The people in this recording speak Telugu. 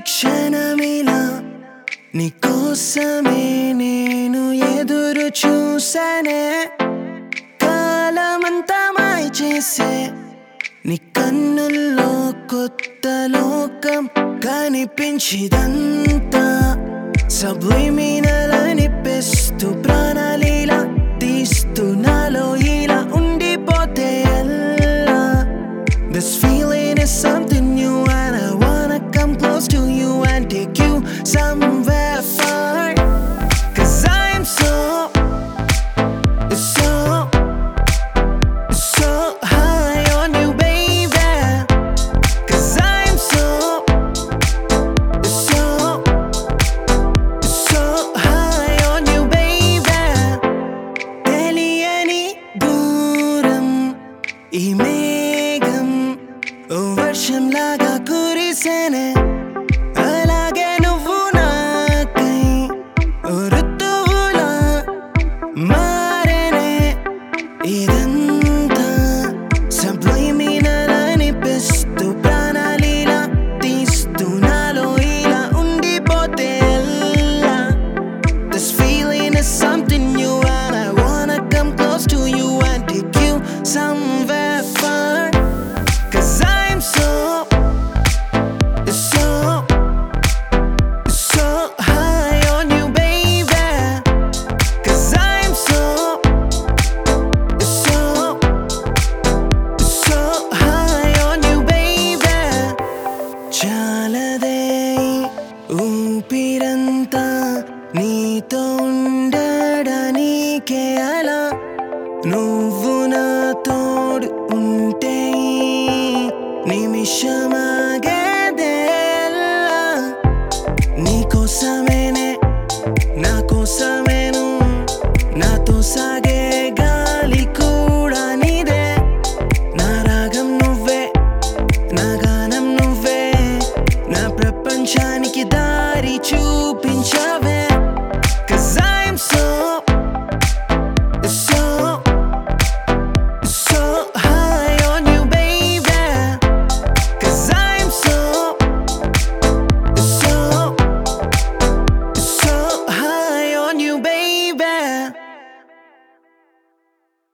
క్షణమిలా నీకోసమే నేను ఎదురు చూసానే కాలమంతా మాయ చేసే నీ కన్నుల్లో కొత్త లోకం కనిపించిదంతా సబ్లిమినల్ అనిపిస్తూ ప్రాణాలీలా తీస్తూ నాలో ఇలా ఉండిపోతే ఎలా This feeling is something new and I wanna come close to you and take you somewhere far Cause I'm so, so, so high on you baby Cause I'm so, so, so high on you baby తెలియని దూరం ఈ మేఘం ఓ వర్షంలాగా కురిసేనే అలాగే నువ్వు నాకై ఓ ఋతువులా మారేనే ఇదంతా సబ్లిమినల్ అనిపిస్తూ ప్రాణాలీలా తీస్తూ నాలో ఇలా ఉండిపోతే ఎలా This feeling is something new and I wanna come close to you and take you somewhere far Cause I'm so, so, so high on you baby Cause I'm so, so, so high on you baby చాలదే ఊపిరంతా నీతో ఉండడానికే అలా నువ్వు నా తోడు ఉంటే ఈ నిమిషమాగేదేలా నీకోసమేనే నా కోసమేను నాతో సాగి